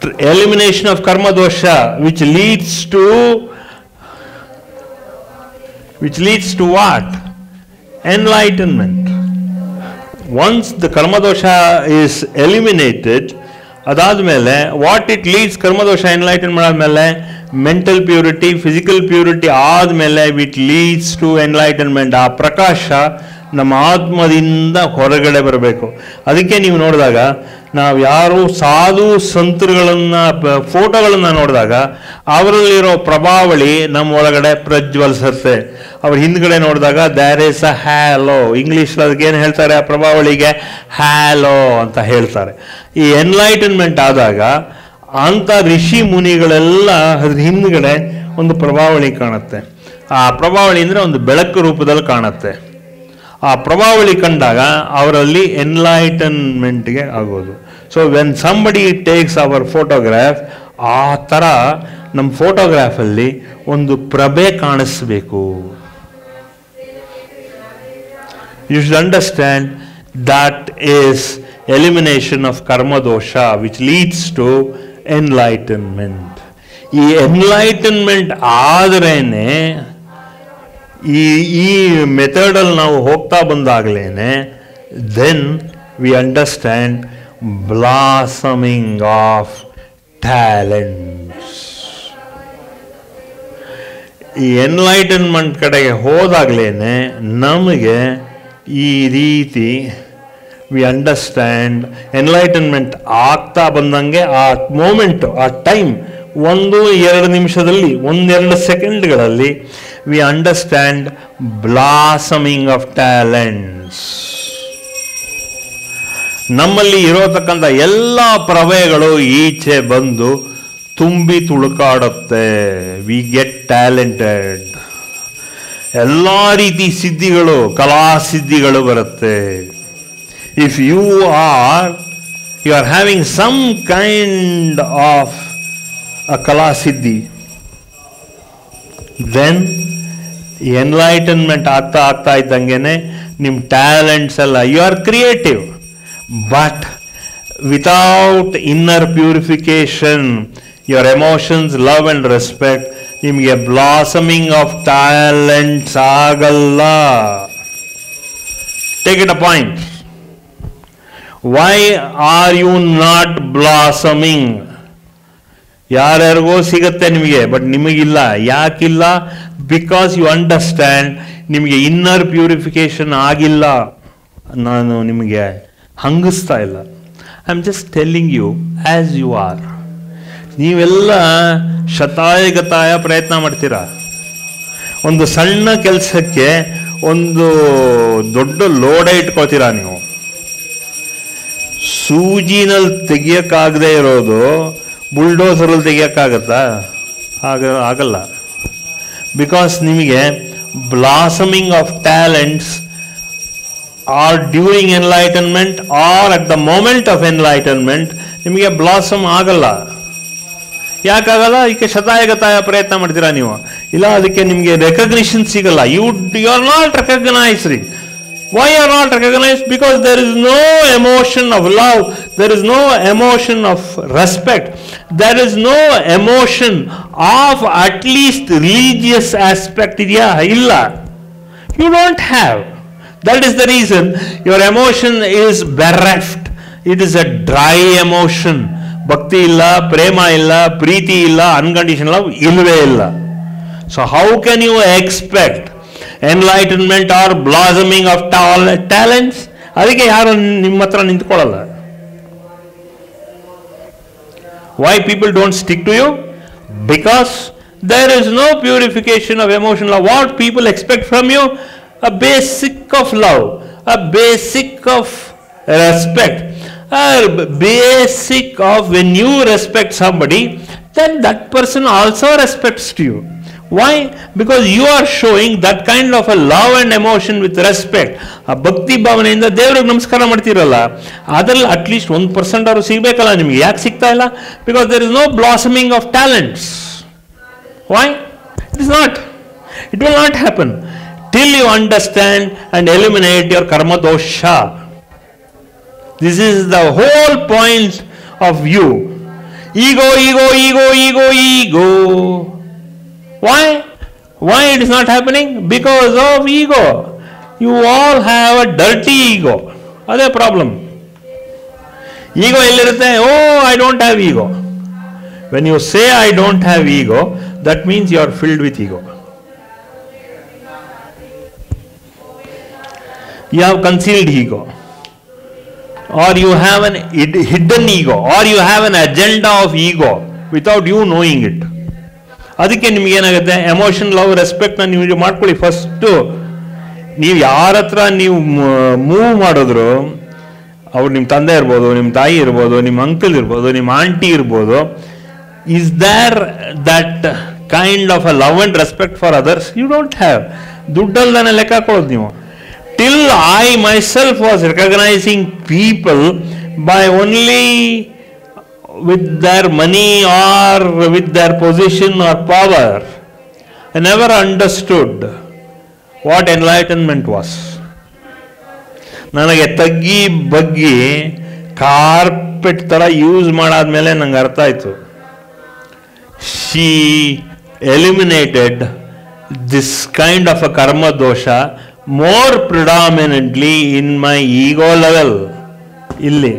tr- elimination of karma dosha which leads to which leads to what enlightenment once the karma dosha is eliminated ಅದಾದಮೇಲೆ what it leads ಕರ್ಮದೋಷ enlighten ಮಾಡಾದ್ಮೇಲೆ mental purity physical purity ಆದಮೇಲೆ which leads to enlightenment ಆ ಪ್ರಕಾಶ ನಮ್ಮ ಆತ್ಮದಿಂದ ಹೊರಗಡೆ ಬರಬೇಕು ಅದಕ್ಕೆ ನೀವು ನೋಡಿದಾಗ ನಾವು ಯಾರು ಸಾಧು ಸಂತರುಗಳನ್ನು ಫೋಟೋಗಳನ್ನು ನೋಡಿದಾಗ ಅವರಲ್ಲಿರೋ ಪ್ರಭಾವಳಿ ನಮ್ಮ ಒಳಗಡೆ ಪ್ರಜ್ವಲಿಸುತ್ತೆ ಅವ್ರ ಹಿಂದ್ಗಡೆ ನೋಡಿದಾಗ there is a hello English ಅದಕ್ಕೆ ಏನು ಹೇಳ್ತಾರೆ ಆ ಪ್ರಭಾವಳಿಗೆ ಹ್ಯಾಲೋ ಅಂತ ಹೇಳ್ತಾರೆ ಈ ಎನ್ಲೈಟನ್ಮೆಂಟ್ ಆದಾಗ ಅಂಥ ಋಷಿ ಮುನಿಗಳೆಲ್ಲ ಅದ್ರ ಹಿಂದ್ಗಡೆ ಒಂದು ಪ್ರಭಾವಳಿ ಕಾಣುತ್ತೆ ಆ ಪ್ರಭಾವಳಿ ಅಂದರೆ ಒಂದು ಬೆಳಕು ರೂಪದಲ್ಲಿ ಕಾಣುತ್ತೆ ಆ ಪ್ರಭಾವಳಿ ಕಂಡಾಗ ಅವರಲ್ಲಿ ಎನ್ಲೈಟನ್ಮೆಂಟ್ಗೆ ಆಗೋದು so when somebody takes our photograph ಆ ಥರ ನಮ್ಮ ಫೋಟೋಗ್ರಾಫಲ್ಲಿ ಒಂದು ಪ್ರಭೆ ಕಾಣಿಸ್ಬೇಕು you should understand that is elimination of ಕರ್ಮದೋಷ ವಿಚ್ ಲೀಡ್ಸ್ ಟು ಎನ್ಲೈಟನ್ಮೆಂಟ್ ಈ ಎನ್ಲೈಟನ್ಮೆಂಟ್ ಆದ್ರೇನೆ ಈ ಈ ಮೆಥಡಲ್ಲಿ ನಾವು ಹೋಗ್ತಾ ಬಂದಾಗಲೇ then we understand blossoming of talents ಈ ಎನ್ಲೈಟನ್ಮೆಂಟ್ ಕಡೆಗೆ ಹೋದಾಗಲೇ ನಮಗೆ ಈ ರೀತಿ ವಿ ಅಂಡರ್ಸ್ಟ್ಯಾಂಡ್ ಎನ್ಲೈಟನ್ಮೆಂಟ್ ಆಗ್ತಾ ಬಂದಂಗೆ ಆ ಮೂಮೆಂಟು ಆ ಟೈಮ್ ಒಂದು ಎರಡು ನಿಮಿಷದಲ್ಲಿ ಒಂದೆರಡು ಸೆಕೆಂಡ್ಗಳಲ್ಲಿ we understand blossoming of talents ನಮ್ಮಲ್ಲಿ ಇರೋತಕ್ಕಂಥ ಎಲ್ಲ ಪ್ರಭೆಗಳು ಈಚೆ ಬಂದು ತುಂಬಿ ತುಳುಕಾಡುತ್ತೆ ವಿ ಗೆಟ್ ಟ್ಯಾಲೆಂಟೆಡ್ ಎಲ್ಲ ರೀತಿ ಸಿದ್ಧಿಗಳು ಕಲಾ ಸಿದ್ಧಿಗಳು ಬರುತ್ತೆ if you are you are having some kind of a ಕಲಾ ಸಿದ್ಧಿ ದೆನ್ ಎನ್ಲೈಟನ್ಮೆಂಟ್ ಆಗ್ತಾ ಆಗ್ತಾ ಇದ್ದಂಗೆನೆ ನಿಮ್ಮ ಟ್ಯಾಲೆಂಟ್ಸ್ ಎಲ್ಲ you are creative but without inner purification your emotions love and respect ನಿಮಗೆ ಬ್ಲಾಸಮಿಂಗ್ ಆಫ್ ಟ್ಯಾಲೆಂಟ್ಸ್ ಆಗಲ್ಲ take it a point why are you not blossoming ಯಾರ್ಯಾರಿಗೋ ಸಿಗುತ್ತೆ ನಿಮಗೆ ಬಟ್ ನಿಮಗಿಲ್ಲ ಯಾಕಿಲ್ಲ ಬಿಕಾಸ್ ಯು ಅಂಡರ್ಸ್ಟ್ಯಾಂಡ್ ನಿಮಗೆ ಇನ್ನರ್ ಪ್ಯೂರಿಫಿಕೇಶನ್ ಆಗಿಲ್ಲ ನಾನು ನಿಮಗೆ ಹಂಗಿಸ್ತಾ ಇಲ್ಲ I am just telling you as you are ನೀವೆಲ್ಲ ಶತಾಯಗತಾಯ ಪ್ರಯತ್ನ ಮಾಡ್ತೀರಾ ಒಂದು ಸಣ್ಣ ಕೆಲಸಕ್ಕೆ ಒಂದು ದೊಡ್ಡ ಲೋಡೇ ಇಟ್ಕೋತೀರಾ ನೀವು ಸೂಜಿನಲ್ಲಿ ತೆಗಿಯೋಕ್ಕಾಗದೇ ಇರೋದು ಬುಲ್ಡೋಸರಲ್ಲಿ ತೆಗಿಯೋಕ್ಕಾಗತ್ತಾ ಆಗ ಆಗಲ್ಲ ಬಿಕಾಸ್ ನಿಮಗೆ blossoming of talents are during enlightenment or at the moment of enlightenment ನಿಮಗೆ ಬ್ಲಾಸಮ್ ಆಗಲ್ಲ ಯಾಕಾಗಲ್ಲ ಇದಕ್ಕೆ ಶತಾಯಗತಾಯ ಪ್ರಯತ್ನ ಮಾಡ್ತೀರಾ ನೀವು ಇಲ್ಲ ಅದಕ್ಕೆ ನಿಮಗೆ ರೆಕಗ್ನಿಷನ್ ಸಿಗಲ್ಲ you you are not recognising why are not recognise because there is no emotion of love there is no emotion of respect there is no emotion of at least religious aspect ಇದೆಯಾ ಇಲ್ಲ you don't have that is the reason your emotion is bereft it is a dry emotion ಭಕ್ತಿ ಇಲ್ಲ ಪ್ರೇಮ ಇಲ್ಲ ಪ್ರೀತಿ ಇಲ್ಲ ಅನ್ಕಂಡೀಷನ್ love ಇಲ್ಲವೇ ಇಲ್ಲ so how can you expect enlightenment or blossoming of talents ಅದಕ್ಕೆ ಯಾರು ನಿಮ್ಮ ಹತ್ರ ನಿಂತ್ಕೊಳ್ಳಲ್ಲ why people don't stick to you because there is no purification of emotion love what people expect from you a basic of love a basic of respect basic of when you respect somebody then that person also respects to you. Why? Because you are showing that kind of a love and emotion with respect. ಆ ಭಕ್ತಿ ಭಾವನೆಯಿಂದ ದೇವ್ರಿಗೆ ನಮಸ್ಕಾರ ಮಾಡ್ತಿರಲ್ಲ ಅದರಲ್ಲಿ at least ಒಂದು percent ಅವರು ಸಿಗಬೇಕಲ್ಲ ನಿಮಗೆ ಯಾಕೆ ಸಿಗ್ತಾ ಇಲ್ಲ because there is no blossoming of talents why it is not it will not happen till you understand and eliminate your ಕರ್ಮದೋಷ this is the whole point of view ego, ego, ego, ego, ego. Why? Why it is not happening? Because of ego. You all have a dirty ego. ಅದೇ problem ego ಎಲ್ಲಿರುತ್ತೆ oh I don't have ego when you say I don't have ego that means you are filled with ego you have concealed ego or you have an hid- hidden ego or you have an agenda of ego without you knowing it ಅದಕ್ಕೆ ನಿಮ್ಗೆ ಏನಾಗುತ್ತೆ emotion love ರೆಸ್ಪೆಕ್ಟ್ನ ನೀವು ಮಾಡ್ಕೊಳ್ಳಿ first ನೀವು ಯಾರ ಹತ್ರ ನೀವು move ಮಾಡಿದ್ರು ಅವ್ರು ನಿಮ್ಮ ತಂದೆ ಇರ್ಬೋದು ನಿಮ್ಮ ತಾಯಿ ಇರ್ಬೋದು ನಿಮ್ಮ ಅಂಕಲ್ ಇರ್ಬೋದು ನಿಮ್ಮ ಆಂಟಿ ಇರ್ಬೋದು is there that kind of a love and respect for others you don't have ದುಡ್ಡಲ್ದಾನೆ ಲೆಕ್ಕ ಹಾಕೊಳ್ಳೋದು ನೀವು till I myself was recognizing people by only with their money or with their position or power. I never understood what enlightenment was. ನನಗೆ ತಗ್ಗಿ ಬಗ್ಗಿ carpet ಥರ use ಮಾಡಾದ್ಮೇಲೆ ನಂಗೆ ಅರ್ಥ ಆಯಿತು she eliminated this kind of a karma dosha more predominantly in my ego level ಇಲ್ಲಿ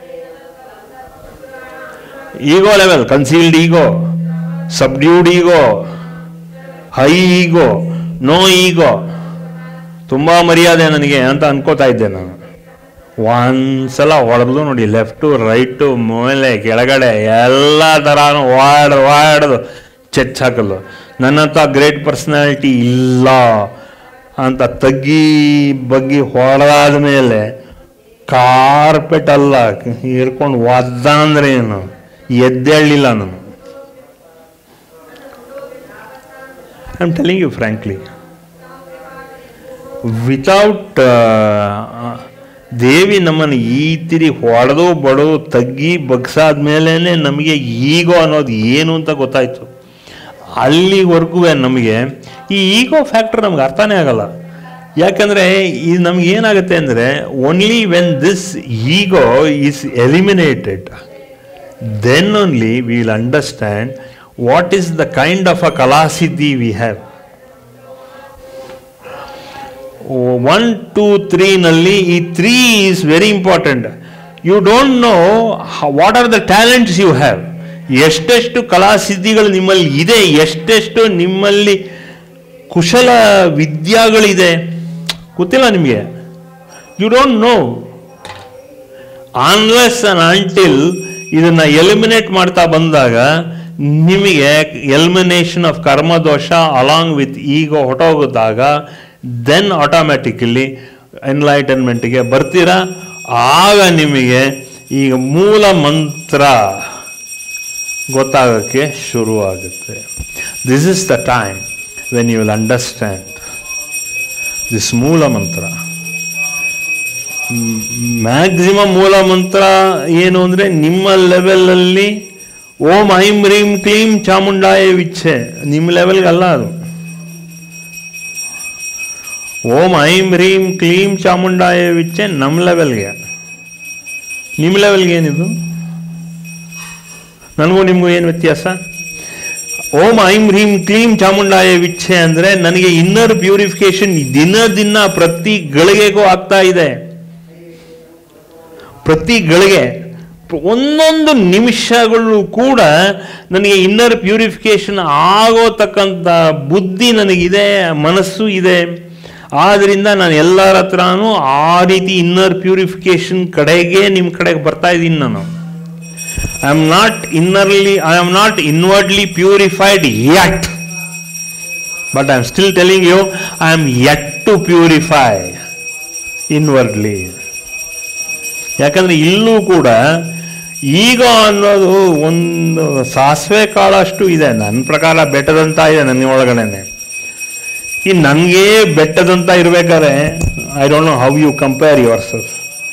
ego level concealed ego subdued ego high ego no ego ತುಂಬ ಮರ್ಯಾದೆ ನನಗೆ ಅಂತ ಅನ್ಕೋತಾ ಇದ್ದೆ ನಾನು ಒಂದ್ಸಲ ಹೊಡೆದ್ಲು ನೋಡಿ ಲೆಫ್ಟು ರೈಟು ಮೇಲೆ ಕೆಳಗಡೆ ಎಲ್ಲ ಥರನೂ ವಾಡ್ದು ವಾಡ್ದು ಚೆಚ್ ಹಾಕಲು ನನ್ನ ಹತ್ರ ಗ್ರೇಟ್ ಪರ್ಸನಾಲಿಟಿ ಇಲ್ಲ ಅಂತ ತಗ್ಗಿ ಬಗ್ಗಿ ಹೊಡೆದಾದ ಮೇಲೆ ಕಾರ್ಪೆಟ್ ಅಲ್ಲ ಹಿರ್ಕೊಂಡು ಒದ್ದ ಅಂದ್ರೆ ಏನು ಎದ್ದೇಳಲಿಲ್ಲ ನಾನು I am telling you frankly without Devi ನಮ್ಮನ್ನು ಈ ತಿರಿ ಹೊಡೆದು ಬಡದು ತಗ್ಗಿ ಬಗ್ಸಾದ್ಮೇಲೆ ನಮಗೆ ಈಗೋ ಅನ್ನೋದು ಏನು ಅಂತ ಗೊತ್ತಾಯ್ತು ಅಲ್ಲಿವರೆಗೂ ನಮಗೆ ಈ ಈಗೋ ಫ್ಯಾಕ್ಟರ್ ನಮ್ಗೆ ಅರ್ಥನೇ ಆಗಲ್ಲ ಯಾಕಂದರೆ ಇದು ನಮ್ಗೆ ಏನಾಗುತ್ತೆ ಅಂದರೆ only when this ego is eliminated then only will understand what is the kind of a ಕಲಾಸಿದ್ದಿ ವಿ ಹ್ಯಾವ್ ಒನ್ ಟೂ ತ್ರೀನಲ್ಲಿ ಈ three is very important you don't know what are the talents you have ಎಷ್ಟೆಷ್ಟು ಕಲಾಸಿದ್ಧಿಗಳು ನಿಮ್ಮಲ್ಲಿ ಇದೆ ಎಷ್ಟೆಷ್ಟು ನಿಮ್ಮಲ್ಲಿ ಕುಶಲ ವಿದ್ಯಾಗಳಿದೆ ಗೊತ್ತಿಲ್ಲ ನಿಮಗೆ ಯು ಡೋಂಟ್ ನೋ ಆನ್ಲೆಸ್ ಅನ್ ಅಂಟಿಲ್ ಇದನ್ನ ಎಲಿಮಿನೇಟ್ ಮಾಡ್ತಾ ಬಂದಾಗ ನಿಮಗೆ ಎಲಿಮಿನೇಷನ್ ಆಫ್ ಕರ್ಮದೋಷ ಅಲಾಂಗ್ ವಿತ್ ಈಗೋ ಹೊಟ್ಟೋಗಿದ್ದಾಗ ದೆನ್ ಆಟೋಮ್ಯಾಟಿಕಲಿ ಎನ್ಲೈಟನ್ಮೆಂಟ್ಗೆ ಬರ್ತೀರಾ ಆಗ ನಿಮಗೆ ಈಗ ಮೂಲ ಮಂತ್ರ ಗೊತ್ತಾಗೋಕ್ಕೆ ಶುರುವಾಗುತ್ತೆ this is the time when you will understand this moola mantra maximum ಮೂಲ ಮಂತ್ರ ಏನು ಅಂದರೆ ನಿಮ್ಮ ಲೆವೆಲಲ್ಲಿ ಓಂ ಐಂ ರೀಂ ಕ್ಲೀಂ ಚಾಮುಂಡಾಯ ವಿಚ್ಛೆ ನಿಮ್ಮ ಲೆವೆಲ್ಗಲ್ಲ ಅದು ಓಂ ಐಂ ರೀಂ ಕ್ಲೀಂ ಚಾಮುಂಡಾಯ ವಿಚ್ಛೆ ನಮ್ಮ ಲೆವೆಲ್ಗೆ ನಿಮ್ಮ ಲೆವೆಲ್ಗೆ ಏನಿದು ನನಗೂ ನಿಮಗೂ ಏನು ವ್ಯತ್ಯಾಸ ಓಂ ಐಂ ಹ್ರೀಂ ಕ್ಲೀಂ ಚಾಮುಂಡಾಯ ವಿಚ್ಛೆ ಅಂದರೆ ನನಗೆ ಇನ್ನರ್ ಪ್ಯೂರಿಫಿಕೇಶನ್ ದಿನ ದಿನ ಪ್ರತಿ ಗಳಿಗೆಗೂ ಆಗ್ತಾ ಇದೆ ಪ್ರತಿ ಗಳಿಗೆ ಒಂದೊಂದು ನಿಮಿಷಗಳು ಕೂಡ ನನಗೆ ಇನ್ನರ್ ಪ್ಯೂರಿಫಿಕೇಶನ್ ಆಗೋತಕ್ಕಂಥ ಬುದ್ಧಿ ನನಗಿದೆ ಮನಸ್ಸು ಇದೆ ಆದ್ರಿಂದ ನಾನು ಎಲ್ಲರ ಹತ್ರನೂ ಆ ರೀತಿ ಇನ್ನರ್ ಪ್ಯೂರಿಫಿಕೇಶನ್ ಕಡೆಗೆ ನಿಮ್ಮ ಕಡೆಗೆ ಬರ್ತಾ ಇದ್ದೀನಿ ನಾನು I am not innerly I am not inwardly purified yet but I am still telling you I am yet to purify inwardly ಯಾಕಂದ್ರೆ ಇಲ್ಲೂ ಕೂಡ ಈಗ ಅನ್ನೋದು ಒಂದು ಸಾಸಿವೆ ಕಾಳಷ್ಟು ಇದೆ ನನ್ನ ಪ್ರಕಾರ ಬೆಟ್ಟದಂತ ಇದೆ ನನ್ನ ಒಳಗಡೆನೆ ಈ ನನಗೆ ಬೆಟ್ಟದಂತ ಇರ್ಬೇಕಾದ್ರೆ I don't know how you compare yourself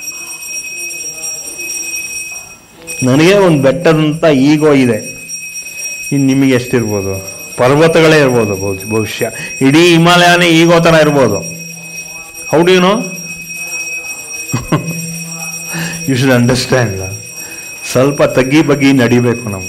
ನನಗೆ ಒಂದು ಬೆಟ್ಟದಂತ ಈಗೋ ಇದೆ ಇನ್ನು ನಿಮಗೆ ಎಷ್ಟಿರ್ಬೋದು ಪರ್ವತಗಳೇ ಇರ್ಬೋದು ಬಹು- ಬಹುಶಃ ಇಡೀ ಹಿಮಾಲಯನೇ ಈಗೋ ಥರ ಇರ್ಬೋದು how do you know you should understand ಸ್ವಲ್ಪ ತಗ್ಗಿ ಬಗ್ಗಿ ನಡಿಬೇಕು ನಾವು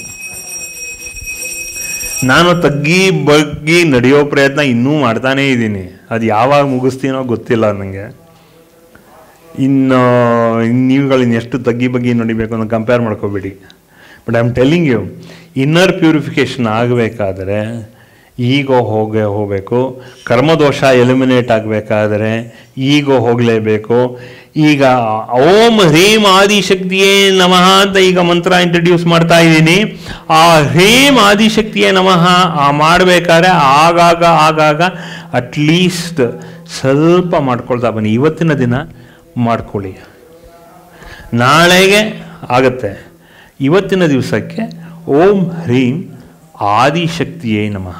ನಾನು ತಗ್ಗಿ ಬಗ್ಗಿ ನಡೆಯೋ ಪ್ರಯತ್ನ ಇನ್ನೂ ಮಾಡ್ತಾನೇ ಇದ್ದೀನಿ ಅದು ಯಾವಾಗ ಮುಗಿಸ್ತೀನೋ ಗೊತ್ತಿಲ್ಲ ನನಗೆ ಇನ್ನು ನೀವುಗಳು ಇನ್ನೆಷ್ಟು ತಗ್ಗಿ ಬಗ್ಗಿ ನಡಿಬೇಕು ಅನ್ನೋ ಕಂಪೇರ್ ಮಾಡ್ಕೋಬೇಡಿ but I am telling you inner purification ಆಗಬೇಕಾದ್ರೆ ಈಗೋ ಹೋಗೇ ಹೋಗಬೇಕು ಕರ್ಮದೋಷ ಎಲಿಮಿನೇಟ್ ಆಗಬೇಕಾದ್ರೆ ಈಗೋ ಹೋಗಲೇಬೇಕು ಈಗ ಓಂ ಹ್ರೀಂ ಆದಿಶಕ್ತಿಯೇ ನಮಃ ಅಂತ ಈಗ ಮಂತ್ರ ಇಂಟ್ರಡ್ಯೂಸ್ ಮಾಡ್ತಾ ಇದ್ದೀನಿ ಆ ಹ್ರೀಂ ಆದಿಶಕ್ತಿಯೇ ನಮಃ ಆ ಮಾಡಬೇಕಾದ್ರೆ ಆಗಾಗ ಆಗಾಗ ಅಟ್ಲೀಸ್ಟ್ ಸ್ವಲ್ಪ ಮಾಡ್ಕೊಳ್ತಾ ಬನ್ನಿ ಇವತ್ತಿನ ದಿನ ಮಾಡ್ಕೊಳ್ಳಿ ನಾಳೆಗೆ ಆಗತ್ತೆ ಇವತ್ತಿನ ದಿವಸಕ್ಕೆ ಓಂ ಹ್ರೀಂ ಆದಿಶಕ್ತಿಯೇ ನಮಃ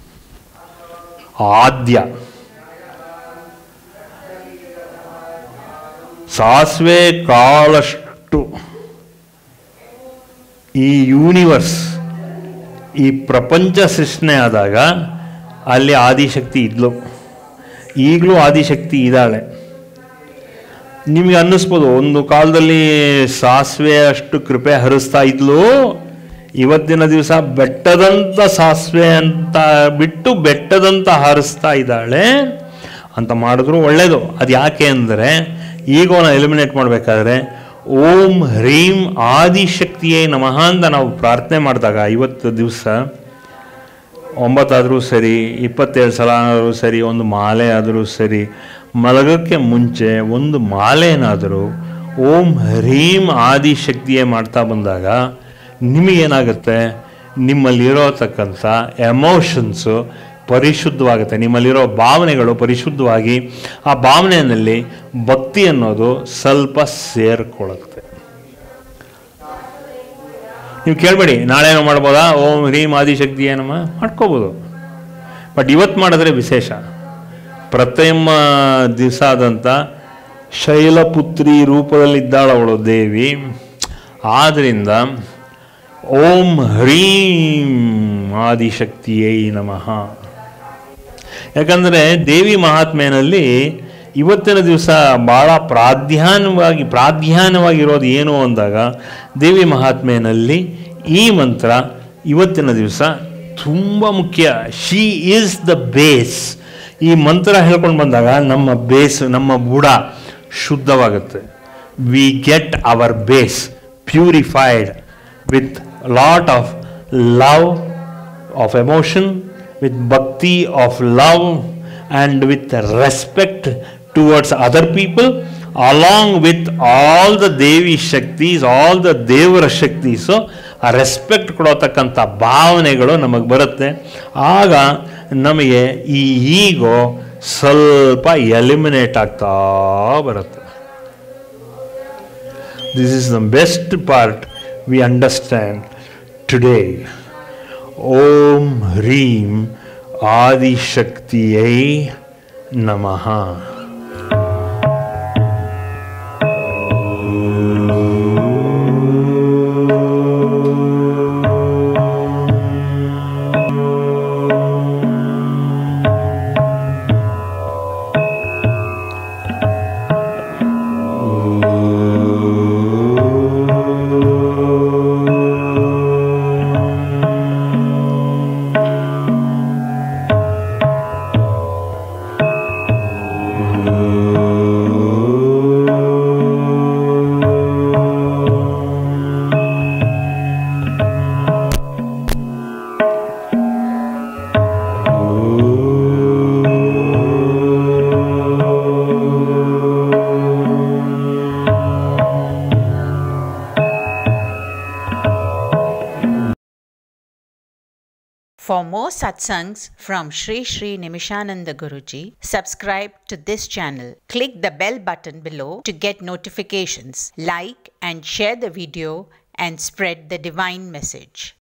ಆದ್ಯ ಸಾಸಿವೆ ಕಾಳಷ್ಟು ಈ ಯೂನಿವರ್ಸ್ ಈ ಪ್ರಪಂಚ ಸೃಷ್ಟಿ ಆದಾಗ ಅಲ್ಲಿ ಆದಿಶಕ್ತಿ ಇದ್ಲು ಈಗಲೂ ಆದಿಶಕ್ತಿ ಇದ್ದಾಳೆ ನಿಮಗೆ ಅನ್ನಿಸ್ಬೋದು ಒಂದು ಕಾಲದಲ್ಲಿ ಸಾಸಿವೆ ಅಷ್ಟು ಕೃಪೆ ಹರಿಸ್ತಾ ಇದ್ಲು ಇವತ್ತಿನ ದಿವಸ ಬೆಟ್ಟದಂತ ಸಾಸಿವೆ ಅಂತ ಬಿಟ್ಟು ಬೆಟ್ಟದಂತ ಹರಿಸ್ತಾ ಇದ್ದಾಳೆ ಅಂತ ಮಾಡಿದ್ರು ಒಳ್ಳೆಯದು ಅದು ಯಾಕೆ ಅಂದರೆ ಈಗೋನ ಎಲಿಮಿನೇಟ್ ಮಾಡಬೇಕಾದ್ರೆ ಓಂ ಹ್ರೀಂ ಆದಿಶಕ್ತಿಯೇ ನಮಃ ಅಂತ ನಾವು ಪ್ರಾರ್ಥನೆ ಮಾಡಿದಾಗ ಇವತ್ತು ದಿವಸ ಒಂಬತ್ತಾದರೂ ಸರಿ ಇಪ್ಪತ್ತೇಳು ಸಲ ಆದರೂ ಸರಿ ಒಂದು ಮಾಲೆ ಆದರೂ ಸರಿ ಮಲಗಕ್ಕೆ ಮುಂಚೆ ಒಂದು ಮಾಲೆನಾದರೂ ಓಂ ಹ್ರೀಂ ಆದಿಶಕ್ತಿಯೇ ಮಾಡ್ತಾ ಬಂದಾಗ ನಿಮಗೇನಾಗುತ್ತೆ ನಿಮ್ಮಲ್ಲಿರೋತಕ್ಕಂಥ ಎಮೋಷನ್ಸು ಪರಿಶುದ್ಧವಾಗುತ್ತೆ ನಿಮ್ಮಲ್ಲಿರೋ ಭಾವನೆಗಳು ಪರಿಶುದ್ಧವಾಗಿ ಆ ಭಾವನೆಯಲ್ಲಿ ಭಕ್ತಿ ಅನ್ನೋದು ಸ್ವಲ್ಪ ಸೇರ್ಕೊಳ್ಳುತ್ತೆ ನೀವು ಕೇಳಬೇಡಿ ನಾಳೆನೋ ಮಾಡ್ಬೋದಾ ಓಂ ಹ್ರೀಂ ಆದಿಶಕ್ತಿ ಏನಮ್ಮ ಮಾಡ್ಕೋಬೋದು ಬಟ್ ಇವತ್ತು ಮಾಡಿದ್ರೆ ವಿಶೇಷ ಪ್ರಥಮ ದಿವಸ ಆದಂಥ ಶೈಲಪುತ್ರಿ ರೂಪದಲ್ಲಿದ್ದಾಳು ಅವಳು ದೇವಿ ಆದ್ದರಿಂದ ಓಂ ಹ್ರೀಂ ಆದಿಶಕ್ತಿಯೇ ನಮಃ ಯಾಕಂದರೆ ದೇವಿ ಮಹಾತ್ಮೆಯಲ್ಲಿ ಇವತ್ತಿನ ದಿವಸ ಭಾಳ ಪ್ರಾಧಾನ್ಯವಾಗಿ ಪ್ರಾಧಾನ್ಯವಾಗಿರೋದು ಏನು ಅಂದಾಗ ದೇವಿ ಮಹಾತ್ಮೆಯಲ್ಲಿ ಈ ಮಂತ್ರ ಇವತ್ತಿನ ದಿವಸ ತುಂಬ ಮುಖ್ಯ ಶಿ ಈಸ್ ದ ಬೇಸ್ ಈ ಮಂತ್ರ ಹೇಳ್ಕೊಂಡು ಬಂದಾಗ ನಮ್ಮ ಬೇಸ್ ನಮ್ಮ ಬುಡ ಶುದ್ಧವಾಗುತ್ತೆ we get our base purified with lot of love of emotion with bhakti of love and with respect towards other people along with all the Devi ಶಕ್ತೀಸ್ ಆಲ್ ದ ದೇವರ ಶಕ್ತೀಸು ಆ ರೆಸ್ಪೆಕ್ಟ್ ಕೊಡತಕ್ಕಂಥ ಭಾವನೆಗಳು ನಮಗೆ ಬರುತ್ತೆ ಆಗ ನಮಗೆ ಈ ಈಗೋ ಸ್ವಲ್ಪ ಎಲಿಮಿನೇಟ್ ಆಗ್ತಾ ಬರುತ್ತೆ this is the best part we understand today ಓಂ ಹ್ರೀಂ ಆದಿಶಕ್ತಿಯೈ ನಮಃ For more satsangs from Sri Sri Nimishananda Guruji, subscribe to this channel. Click the bell button below to get notifications. Like and share the video and spread the divine message.